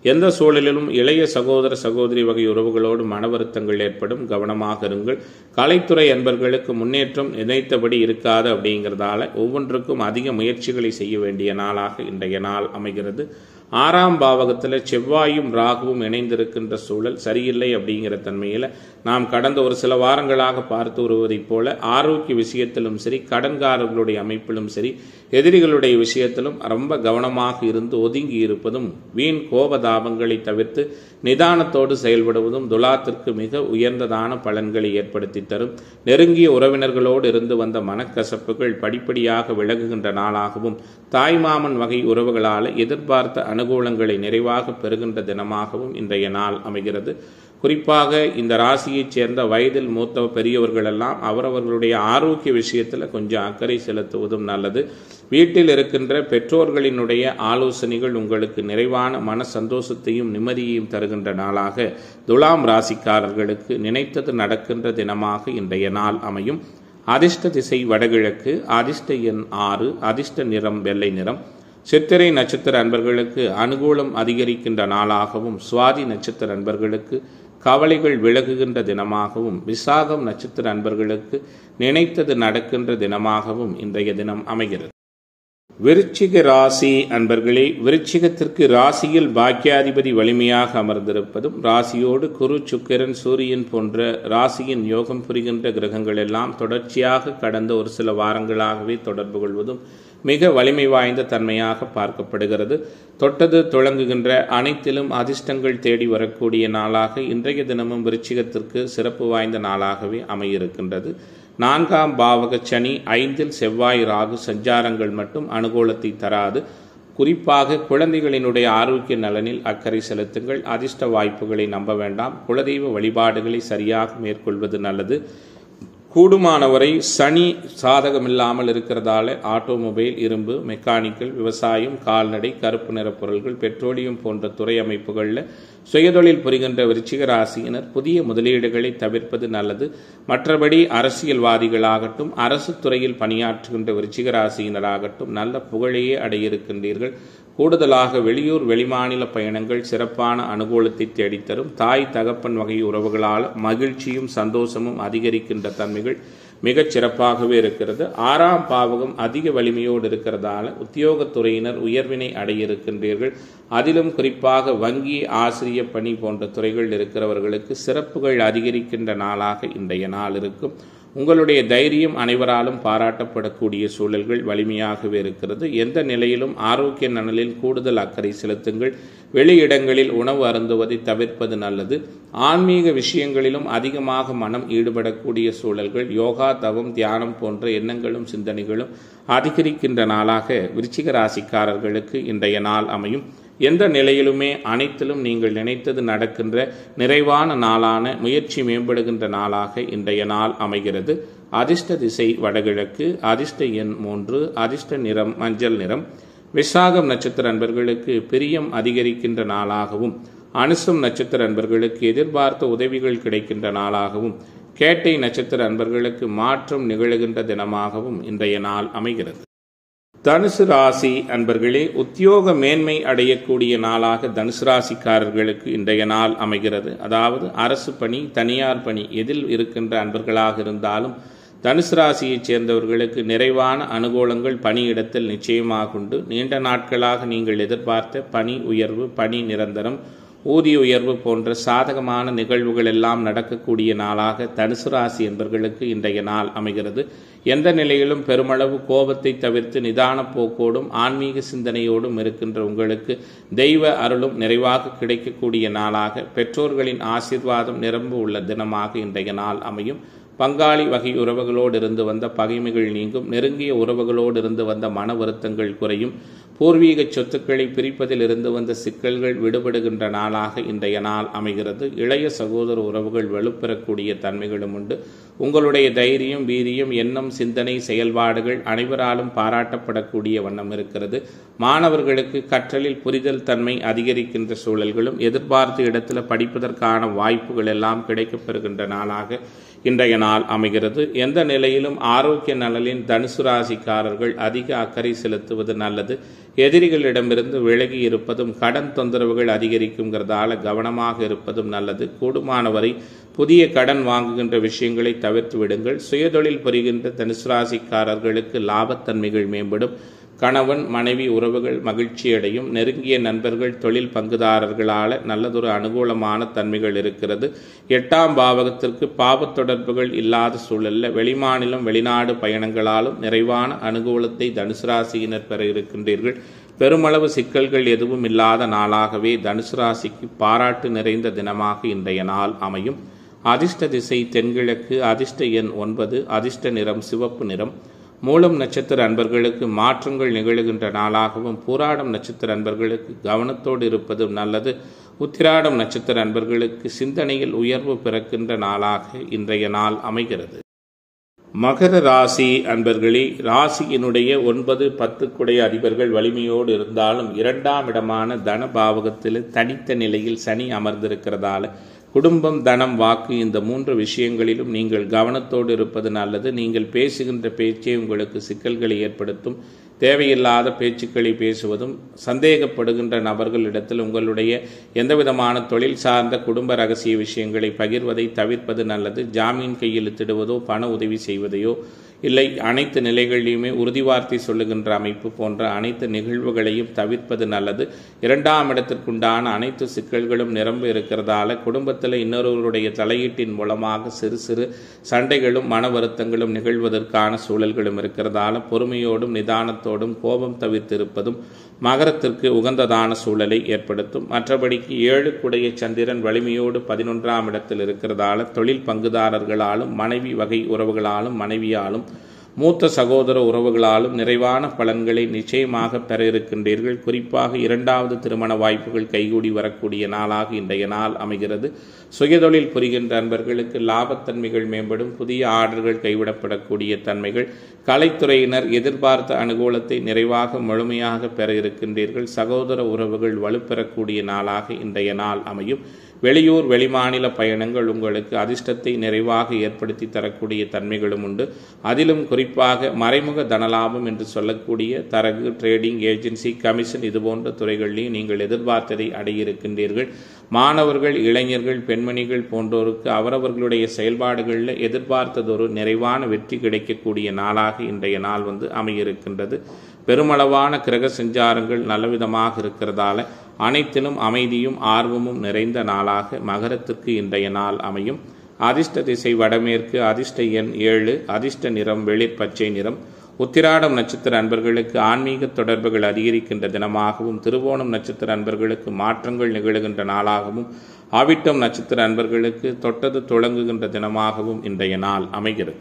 எந்த சூழலிலும் இளைய சகோதர சகோதரி வகை உறவுகளோடு மன வருத்தங்கள் ஏற்படும் கவனமாக இருங்கள் கலைத்துறை அன்பர்களுக்கு முன்னேற்றம் நினைத்தபடி இருக்காது அப்படிங்கிறதால ஒவ்வொன்றுக்கும் அதிக முயற்சிகளை செய்ய வேண்டிய நாளாக இன்றைய நாள் அமைகிறது ஆறாம் பாவகத்தில் செவ்வாயும் ராகுவும் இணைந்திருக்கின்ற சூழல் சரியில்லை அப்படிங்கிற தன்மையில் நாம் கடந்த ஒரு சில வாரங்களாக பார்த்து வருவதைப் போல ஆரோக்கிய விஷயத்திலும் சரி கடன்காரர்களுடைய அமைப்பிலும் சரி எதிரிகளுடைய விஷயத்திலும் ரொம்ப கவனமாக இருந்து ஒதுங்கி இருப்பதும் வீண் கோபதாபங்களை தவிர்த்து நிதானத்தோடு செயல்படுவதும் துலாத்திற்கு மிக உயர்ந்ததான பலன்களை ஏற்படுத்தி தரும் நெருங்கிய உறவினர்களோடு இருந்து வந்த மனக்கசப்புகள் படிப்படியாக விலகுகின்ற நாளாகவும் தாய்மாமன் வகை உறவுகளால் எதிர்பார்த்த அனுகூலங்களை நிறைவாக பெறுகின்ற தினமாகவும் இன்றைய நாள் அமைகிறது குறிப்பாக இந்த ராசியைச் சேர்ந்த வயதில் மூத்த பெரியவர்கள் எல்லாம் அவரவர்களுடைய ஆரோக்கிய விஷயத்தில் கொஞ்சம் அக்கறை செலுத்துவதும் நல்லது வீட்டில் இருக்கின்ற பெற்றோர்களினுடைய ஆலோசனைகள் உங்களுக்கு நிறைவான மன சந்தோஷத்தையும் நிம்மதியையும் தருகின்ற நாளாக துலாம் ராசிக்காரர்களுக்கு நினைத்தது நடக்கின்ற தினமாக இன்றைய நாள் அமையும் அதிர்ஷ்ட திசை வடகிழக்கு அதிர்ஷ்ட எண் ஆறு அதிர்ஷ்ட நிறம் வெள்ளை நிறம் சித்திரை நட்சத்திர அன்பர்களுக்கு அனுகூலம் அதிகரிக்கின்ற நாளாகவும் சுவாதி நட்சத்திர அன்பர்களுக்கு கவலைகள் விலகுகின்ற தினமாகவும் விசாகம் நட்சத்திர அன்பர்களுக்கு நினைத்தது நடக்கின்ற தினமாகவும் இன்றைய தினம் அமைகிறது விருச்சிக ராசி அன்பர்களே விருச்சிகத்திற்கு ராசியில் பாக்கியாதிபதி வலிமையாக அமர்ந்திருப்பதும் ராசியோடு குரு சுக்கிரன் சூரியன் போன்ற ராசியின் யோகம் புரிகின்ற கிரகங்கள் எல்லாம் தொடர்ச்சியாக கடந்த ஒரு சில வாரங்களாகவே தொடர்பு கொள்வதும் மிக வலிமை வாய்ந்த தன்மையாக பார்க்கப்படுகிறது தொட்டது தொடங்குகின்ற அனைத்திலும் அதிர்ஷ்டங்கள் தேடி வரக்கூடிய நாளாக இன்றைய தினமும் விருச்சிகத்திற்கு சிறப்பு வாய்ந்த நாளாகவே அமையிருக்கின்றது நான்காம் பாவக சனி ஐந்தில் செவ்வாய் ராகு சஞ்சாரங்கள் மட்டும் அனுகூலத்தை தராது குறிப்பாக குழந்தைகளினுடைய ஆரோக்கிய நலனில் அக்கறை செலுத்துங்கள் அதிர்ஷ்ட வாய்ப்புகளை நம்ப வேண்டாம் குலதெய்வ வழிபாடுகளை சரியாக மேற்கொள்வது நல்லது கூடுமானவரை சனி சாதகமில்லாமல் இருக்கிறதால ஆட்டோமொபைல் இரும்பு மெக்கானிக்கல் விவசாயம் கால்நடை கருப்பு நிற பொருள்கள் பெட்ரோலியம் போன்ற துறை அமைப்புகளில் சுயதொழில் புரிகின்ற விருச்சிக ராசியினர் புதிய முதலீடுகளை தவிர்ப்பது நல்லது மற்றபடி அரசியல்வாதிகளாகட்டும் அரசு துறையில் பணியாற்றுகின்ற விருச்சிக ராசியினராகட்டும் நல்ல புகழையே அடையிருக்கின்றீர்கள் கூடுதலாக வெளியூர் வெளிமாநில பயணங்கள் சிறப்பான அனுகூலத்தை தேடித்தரும் தாய் தகப்பன் வகை உறவுகளால் மகிழ்ச்சியும் சந்தோஷமும் அதிகரிக்கின்ற தன்மைகள் மிகச் சிறப்பாகவே இருக்கிறது ஆறாம் பாவகம் அதிக வலிமையோடு இருக்கிறதால உத்தியோகத்துறையினர் உயர்வினை அடைய இருக்கின்றீர்கள் அதிலும் குறிப்பாக வங்கி ஆசிரிய பணி போன்ற துறைகள் இருக்கிறவர்களுக்கு சிறப்புகள் அதிகரிக்கின்ற நாளாக இன்றைய நாள் இருக்கும் உங்களுடைய தைரியம் அனைவராலும் பாராட்டப்படக்கூடிய சூழல்கள் வலிமையாகவே இருக்கிறது எந்த நிலையிலும் ஆரோக்கிய நலனில் கூடுதல் அக்கறை செலுத்துங்கள் வெளியிடங்களில் உணவு அருந்துவதை தவிர்ப்பது நல்லது ஆன்மீக விஷயங்களிலும் அதிகமாக மனம் ஈடுபடக்கூடிய சூழல்கள் யோகா தவம் தியானம் போன்ற எண்ணங்களும் சிந்தனைகளும் அதிகரிக்கின்ற நாளாக விருச்சிக ராசிக்காரர்களுக்கு இன்றைய நாள் அமையும் எந்த நிலையிலுமே அனைத்திலும் நீங்கள் நினைத்தது நடக்கின்ற நிறைவான நாளான முயற்சி மேம்படுகின்ற நாளாக இன்றைய நாள் அமைகிறது அதிர்ஷ்ட திசை வடகிழக்கு அதிர்ஷ்ட எண் மூன்று அதிர்ஷ்ட நிறம் மஞ்சள் நிறம் விசாகம் நட்சத்திர அன்பர்களுக்கு பிரியம் அதிகரிக்கின்ற நாளாகவும் அனுசம் நட்சத்திர அன்பர்களுக்கு எதிர்பார்த்த உதவிகள் கிடைக்கின்ற நாளாகவும் கேட்டை நட்சத்திர அன்பர்களுக்கு மாற்றம் நிகழுகின்ற தினமாகவும் இன்றைய நாள் அமைகிறது தனுசு ராசி அன்பர்களே உத்தியோக மேன்மை அடையக்கூடிய நாளாக தனுசு ராசிக்காரர்களுக்கு இன்றைய நாள் அமைகிறது அதாவது அரசு பணி தனியார் பணி எதில் இருக்கின்ற அன்பர்களாக இருந்தாலும் தனுசு ராசியைச் சேர்ந்தவர்களுக்கு நிறைவான அனுகூலங்கள் பணியிடத்தில் நிச்சயமாக உண்டு நீண்ட நாட்களாக நீங்கள் எதிர்பார்த்த பணி உயர்வு பணி நிரந்தரம் ஊதிய உயர்வு போன்ற சாதகமான நிகழ்வுகள் எல்லாம் நடக்கக்கூடிய நாளாக தனுசு ராசி என்பவர்களுக்கு இன்றைய நாள் அமைகிறது எந்த நிலையிலும் பெருமளவு கோபத்தை தவிர்த்து நிதான போக்கோடும் ஆன்மீக சிந்தனையோடும் இருக்கின்ற உங்களுக்கு தெய்வ அருளும் நிறைவாக கிடைக்கக்கூடிய நாளாக பெற்றோர்களின் ஆசிர்வாதம் நிரம்ப உள்ள தினமாக இன்றைய நாள் அமையும் பங்காளி வகை உறவுகளோடு இருந்து வந்த பகைமைகள் நீங்கும் நெருங்கிய உறவுகளோடு இருந்து வந்த மன வருத்தங்கள் குறையும் பூர்வீக சொத்துக்களை பிரிப்பதில் இருந்து வந்த சிக்கல்கள் விடுபடுகின்ற நாளாக இன்றைய நாள் அமைகிறது இளைய சகோதர உறவுகள் வலுப்பெறக்கூடிய தன்மைகளும் உண்டு உங்களுடைய தைரியம் வீரியம் எண்ணம் சிந்தனை செயல்பாடுகள் அனைவராலும் பாராட்டப்படக்கூடிய வண்ணம் இருக்கிறது மாணவர்களுக்கு கற்றலில் புரிதல் தன்மை அதிகரிக்கின்ற சூழல்களும் எதிர்பார்த்த இடத்துல படிப்பதற்கான வாய்ப்புகள் எல்லாம் கிடைக்கப்பெறுகின்ற நாளாக இன்றைய நாள் அமைகிறது எந்த நிலையிலும் ஆரோக்கிய நலனின் தனுசு ராசிக்காரர்கள் அதிக அக்கறை செலுத்துவது நல்லது எதிரிகளிடமிருந்து விலகி இருப்பதும் கடன் தொந்தரவுகள் அதிகரிக்குங்கிறதால கவனமாக இருப்பதும் நல்லது கூடுமானவரை புதிய கடன் வாங்குகின்ற விஷயங்களை தவிர்த்து விடுங்கள் சுயதொழில் புரிகின்ற தனுசு ராசிக்காரர்களுக்கு லாபத்தன்மைகள் மேம்படும் கணவன் மனைவி உறவுகள் மகிழ்ச்சியடையும் நெருங்கிய நண்பர்கள் தொழில் பங்குதாரர்களால் நல்லதொரு அனுகூலமான தன்மைகள் இருக்கிறது எட்டாம் பாவகத்திற்கு பாவத் தொடர்புகள் இல்லாத சூழலில் வெளிமாநிலம் வெளிநாடு பயணங்களாலும் நிறைவான அனுகூலத்தை தனுசு ராசியினர் பெற இருக்கின்றீர்கள் பெருமளவு சிக்கல்கள் எதுவும் இல்லாத நாளாகவே தனுசு ராசிக்கு பாராட்டு நிறைந்த தினமாக இன்றைய நாள் அமையும் அதிர்ஷ்ட திசை தென்கிழக்கு அதிர்ஷ்ட எண் ஒன்பது அதிர்ஷ்ட நிறம் சிவப்பு நிறம் மூலம் நட்சத்திர அன்பர்களுக்கு மாற்றங்கள் நிகழுகின்ற நாளாகவும் பூராடம் நட்சத்திர அன்பர்களுக்கு கவனத்தோடு இருப்பதும் நல்லது உத்திராடம் நட்சத்திர அன்பர்களுக்கு சிந்தனையில் உயர்வு பிறக்கின்ற நாளாக இன்றைய நாள் அமைகிறது மகர ராசி அன்பர்களே ராசியினுடைய ஒன்பது பத்துக்குடைய அதிபர்கள் வலிமையோடு இருந்தாலும் இரண்டாம் இடமான தன பாவகத்தில் தனித்த நிலையில் சனி அமர்ந்திருக்கிறதால குடும்பம் தனம் வாக்கு இந்த மூன்று விஷயங்களிலும் நீங்கள் கவனத்தோடு இருப்பது நல்லது நீங்கள் பேசுகின்ற பேச்சே உங்களுக்கு சிக்கல்களை ஏற்படுத்தும் தேவையில்லாத பேச்சுக்களை பேசுவதும் சந்தேகப்படுகின்ற நபர்களிடத்தில் உங்களுடைய எந்தவிதமான தொழில் சார்ந்த குடும்ப ரகசிய விஷயங்களை பகிர்வதை தவிர்ப்பது நல்லது ஜாமீன் கையெழுத்திடுவதோ பண உதவி செய்வதையோ இல்லை அனைத்து நிலைகளிலுமே உறுதிவார்த்தை சொல்லுகின்ற அமைப்பு போன்ற அனைத்து நிகழ்வுகளையும் தவிர்ப்பது நல்லது இரண்டாம் இடத்திற்குண்டான அனைத்து சிக்கல்களும் நிரம்ப இருக்கிறதால குடும்பத்தில் இன்னொருவருடைய தலையீட்டின் மூலமாக சிறு சிறு சண்டைகளும் மன வருத்தங்களும் நிகழ்வதற்கான சூழல்களும் இருக்கிறதால பொறுமையோடும் நிதானத்தோடும் கோபம் தவிர்த்திருப்பதும் மகரத்திற்கு உகந்ததான சூழலை ஏற்படுத்தும் மற்றபடிக்கு ஏழு குடைய சந்திரன் வலிமையோடு பதினொன்றாம் இடத்தில் இருக்கிறதால தொழில் பங்குதாரர்களாலும் மனைவி வகை உறவுகளாலும் மனைவியாலும் மூத்த சகோதர உறவுகளாலும் நிறைவான பலன்களை நிச்சயமாக பெற இருக்கின்றீர்கள் குறிப்பாக இரண்டாவது திருமண வாய்ப்புகள் கைகூடி வரக்கூடிய நாளாக இன்றைய நாள் அமைகிறது சுயதொழில் புரிகின்ற அன்பர்களுக்கு லாபத்தன்மைகள் மேம்படும் புதிய ஆர்டர்கள் கைவிடப்படக்கூடிய தன்மைகள் கலைத்துறையினர் எதிர்பார்த்த அனுகூலத்தை நிறைவாக முழுமையாக பெற இருக்கின்றீர்கள் சகோதர உறவுகள் வலுப்பெறக்கூடிய நாளாக இன்றைய நாள் அமையும் வெளியூர் வெளிமாநில பயணங்கள் உங்களுக்கு அதிர்ஷ்டத்தை நிறைவாக ஏற்படுத்தி தரக்கூடிய தன்மைகளும் உண்டு அதிலும் குறிப்பாக மறைமுக தனலாபம் என்று சொல்லக்கூடிய தரகு ட்ரேடிங் ஏஜென்சி கமிஷன் இதுபோன்ற துறைகளிலும் நீங்கள் எதிர்பார்த்ததை அடையிருக்கின்றீர்கள் மாணவர்கள் இளைஞர்கள் பெண்மணிகள் போன்றோருக்கு அவரவர்களுடைய செயல்பாடுகளில் எதிர்பார்த்ததொரு நிறைவான வெற்றி கிடைக்கக்கூடிய நாளாக இன்றைய நாள் வந்து அமையிருக்கின்றது பெருமளவான கிரக சஞ்சாரங்கள் நல்லவிதமாக இருக்கிறதால அனைத்திலும் அமைதியும் ஆர்வமும் நிறைந்த நாளாக மகரத்திற்கு இன்றைய நாள் அமையும் அதிர்ஷ்ட திசை வடமேற்கு அதிர்ஷ்ட எண் ஏழு அதிர்ஷ்ட நிறம் வெளிர் பச்சை நிறம் உத்திராடம் நட்சத்திர அன்பர்களுக்கு ஆன்மீக தொடர்புகள் அதிகரிக்கின்ற தினமாகவும் திருவோணம் நட்சத்திர அன்பர்களுக்கு மாற்றங்கள் நிகழுகின்ற நாளாகவும் ஆவிட்டம் நட்சத்திர அன்பர்களுக்கு தொட்டது தொடங்குகின்ற தினமாகவும் இன்றைய நாள் அமைகிறது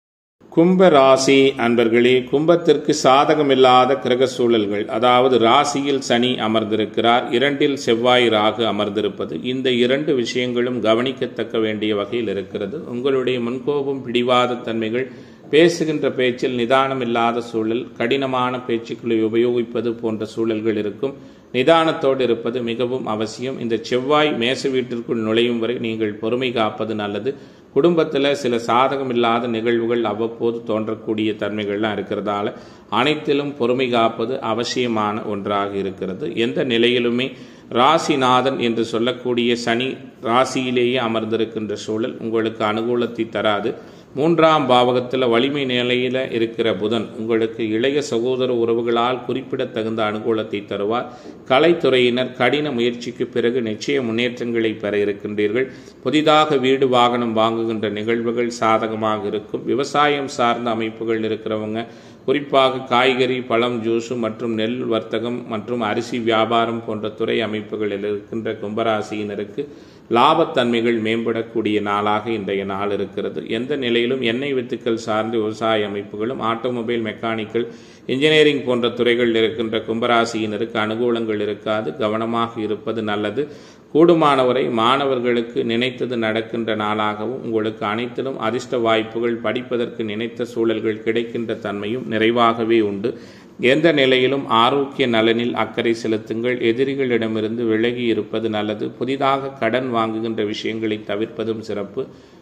கும்ப ராசி அன்பர்களே கும்பத்திற்கு சாதகமில்லாத கிரக சூழல்கள் அதாவது ராசியில் சனி அமர்ந்திருக்கிறார் இரண்டில் செவ்வாய் ராகு அமர்ந்திருப்பது இந்த இரண்டு விஷயங்களும் கவனிக்கத்தக்க வேண்டிய வகையில் இருக்கிறது உங்களுடைய முன்கோபம் பிடிவாத தன்மைகள் பேசுகின்ற பேச்சில் நிதானம் இல்லாத சூழல் கடினமான பேச்சுக்களை உபயோகிப்பது போன்ற சூழல்கள் இருக்கும் நிதானத்தோடு இருப்பது மிகவும் அவசியம் இந்த செவ்வாய் மேச வீட்டிற்குள் நுழையும் வரை நீங்கள் பொறுமை காப்பது நல்லது குடும்பத்தில் சில சாதகமில்லாத நிகழ்வுகள் அவ்வப்போது தோன்றக்கூடிய தன்மைகள்லாம் இருக்கிறதால அனைத்திலும் பொறுமை காப்பது அவசியமான ஒன்றாக இருக்கிறது எந்த நிலையிலுமே ராசிநாதன் என்று சொல்லக்கூடிய சனி ராசியிலேயே அமர்ந்திருக்கின்ற சூழல் உங்களுக்கு அனுகூலத்தை தராது மூன்றாம் பாவகத்தில் வலிமை நிலையில் இருக்கிற புதன் உங்களுக்கு இளைய சகோதர உறவுகளால் குறிப்பிடத்தகுந்த அனுகூலத்தை தருவார் கலைத்துறையினர் கடின முயற்சிக்கு பிறகு நிச்சய முன்னேற்றங்களை பெற இருக்கின்றீர்கள் புதிதாக வீடு வாகனம் வாங்குகின்ற நிகழ்வுகள் சாதகமாக இருக்கும் விவசாயம் சார்ந்த அமைப்புகள் இருக்கிறவங்க குறிப்பாக காய்கறி பழம் ஜூஸு மற்றும் நெல் வர்த்தகம் மற்றும் அரிசி வியாபாரம் போன்ற துறை அமைப்புகளில் இருக்கின்ற கும்பராசியினருக்கு லாபத்தன்மைகள் மேம்படக்கூடிய நாளாக இன்றைய நாள் இருக்கிறது எந்த நிலையிலும் எண்ணெய் வித்துக்கள் சார்ந்த விவசாய அமைப்புகளும் ஆட்டோமொபைல் மெக்கானிக்கல் இன்ஜினியரிங் போன்ற துறைகளில் இருக்கின்ற கும்பராசியினருக்கு அனுகூலங்கள் இருக்காது கவனமாக இருப்பது நல்லது கூடுமானவரை மாணவர்களுக்கு நினைத்தது நடக்கின்ற நாளாகவும் உங்களுக்கு அனைத்திலும் அதிர்ஷ்ட வாய்ப்புகள் படிப்பதற்கு நினைத்த சூழல்கள் கிடைக்கின்ற தன்மையும் நிறைவாகவே உண்டு எந்த நிலையிலும் ஆரோக்கிய நலனில் அக்கறை செலுத்துங்கள் எதிரிகளிடமிருந்து விலகி இருப்பது நல்லது புதிதாக கடன் வாங்குகின்ற விஷயங்களை தவிர்ப்பதும் சிறப்பு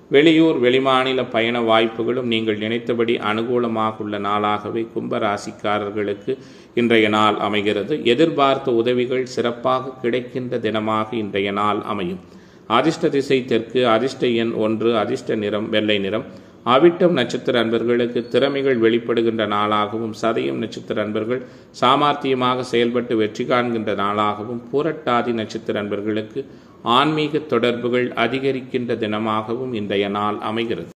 வெளியூர் வெளிமாநில பயண வாய்ப்புகளும் நீங்கள் நினைத்தபடி அனுகூலமாக உள்ள நாளாகவே கும்ப ராசிக்காரர்களுக்கு இன்றைய நாள் அமைகிறது எதிர்பார்த்த உதவிகள் சிறப்பாக கிடைக்கின்ற தினமாக இன்றைய நாள் அமையும் அதிர்ஷ்ட திசை தெற்கு அதிர்ஷ்ட எண் ஒன்று அதிர்ஷ்ட நிறம் வெள்ளை நிறம் அவிட்டம் நட்சத்திர அன்பர்களுக்கு திறமைகள் வெளிப்படுகின்ற நாளாகவும் சதயம் நட்சத்திர அன்பர்கள் சாமர்த்தியமாக செயல்பட்டு வெற்றி காண்கின்ற நாளாகவும் பூரட்டாதி நட்சத்திர அன்பர்களுக்கு ஆன்மீக தொடர்புகள் அதிகரிக்கின்ற தினமாகவும் இன்றைய நாள் அமைகிறது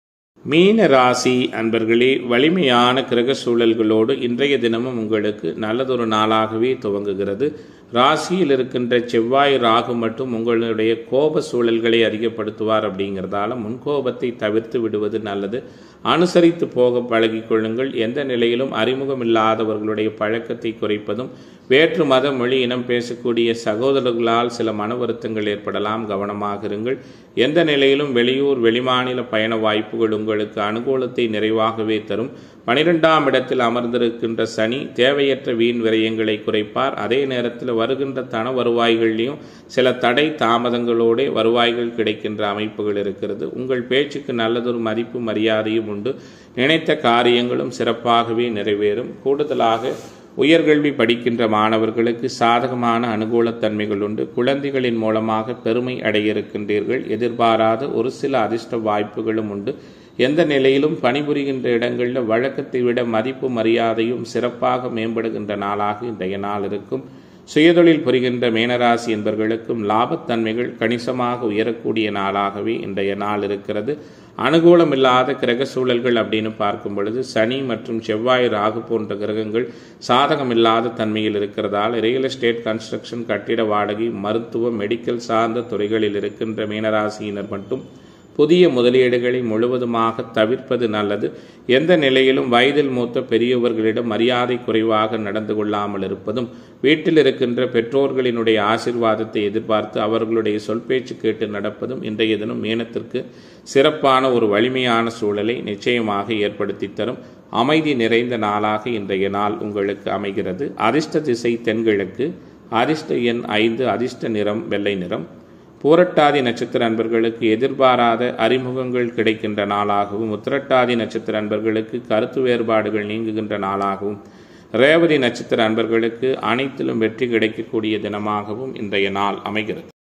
மீன ராசி அன்பர்களே வலிமையான கிரக சூழல்களோடு இன்றைய தினமும் உங்களுக்கு நல்லதொரு நாளாகவே துவங்குகிறது ராசியில் இருக்கின்ற செவ்வாய் ராகு மட்டும் உங்களுடைய கோப சூழல்களை அதிகப்படுத்துவார் அப்படிங்கிறதால முன்கோபத்தை தவிர்த்து விடுவது நல்லது அனுசரித்து போக பழகிக் கொள்ளுங்கள் எந்த நிலையிலும் அறிமுகமில்லாதவர்களுடைய பழக்கத்தை குறைப்பதும் வேற்று மத மொழி இனம் பேசக்கூடிய சகோதரர்களால் சில மன வருத்தங்கள் ஏற்படலாம் கவனமாக இருங்கள் எந்த நிலையிலும் வெளியூர் வெளிமாநில பயண வாய்ப்புகள் உங்களுக்கு அனுகூலத்தை நிறைவாகவே தரும் பனிரெண்டாம் இடத்தில் அமர்ந்திருக்கின்ற சனி தேவையற்ற வீண் விரயங்களை குறைப்பார் அதே நேரத்தில் வருகின்ற தன வருவாய்கள்லையும் சில தடை தாமதங்களோட வருவாய்கள் கிடைக்கின்ற அமைப்புகள் இருக்கிறது உங்கள் பேச்சுக்கு நல்லதொரு மதிப்பு மரியாதையும் உண்டு நினைத்த காரியங்களும் சிறப்பாகவே நிறைவேறும் கூடுதலாக உயர்கல்வி படிக்கின்ற மாணவர்களுக்கு சாதகமான அனுகூலத்தன்மைகள் உண்டு குழந்தைகளின் மூலமாக பெருமை அடைய இருக்கின்றீர்கள் எதிர்பாராத ஒரு சில அதிர்ஷ்ட வாய்ப்புகளும் உண்டு எந்த நிலையிலும் பணிபுரிகின்ற இடங்களில் வழக்கத்தை விட மதிப்பு மரியாதையும் சிறப்பாக மேம்படுகின்ற நாளாக இன்றைய நாள் இருக்கும் சுயதொழில் புரிகின்ற மேனராசி என்பவர்களுக்கும் லாபத்தன்மைகள் கணிசமாக உயரக்கூடிய நாளாகவே இன்றைய நாள் இருக்கிறது அனுகூலமில்லாத கிரக சூழல்கள் அப்படின்னு பார்க்கும் பொழுது சனி மற்றும் செவ்வாய் ராகு போன்ற கிரகங்கள் சாதகமில்லாத தன்மையில் இருக்கிறதால் ரியல் எஸ்டேட் கன்ஸ்ட்ரக்ஷன் கட்டிட வாடகை மருத்துவ மெடிக்கல் சார்ந்த துறைகளில் இருக்கின்ற மீனராசியினர் மட்டும் புதிய முதலீடுகளை முழுவதுமாக தவிர்ப்பது நல்லது எந்த நிலையிலும் வயதில் மூத்த பெரியவர்களிடம் மரியாதை குறைவாக நடந்து கொள்ளாமல் இருப்பதும் வீட்டில் இருக்கின்ற பெற்றோர்களினுடைய ஆசிர்வாதத்தை எதிர்பார்த்து அவர்களுடைய சொல் பேச்சு கேட்டு நடப்பதும் இன்றைய தினம் மீனத்திற்கு சிறப்பான ஒரு வலிமையான சூழலை நிச்சயமாக ஏற்படுத்தி தரும் அமைதி நிறைந்த நாளாக இன்றைய நாள் உங்களுக்கு அமைகிறது அதிர்ஷ்ட திசை தென்கிழக்கு அதிர்ஷ்ட எண் ஐந்து அதிர்ஷ்ட நிறம் வெள்ளை நிறம் பூரட்டாதி நட்சத்திர அன்பர்களுக்கு எதிர்பாராத அறிமுகங்கள் கிடைக்கின்ற நாளாகவும் உத்திரட்டாதி நட்சத்திர அன்பர்களுக்கு கருத்து வேறுபாடுகள் நீங்குகின்ற நாளாகவும் ரேவதி நட்சத்திர அன்பர்களுக்கு அனைத்திலும் வெற்றி கிடைக்கக்கூடிய தினமாகவும் இன்றைய நாள் அமைகிறது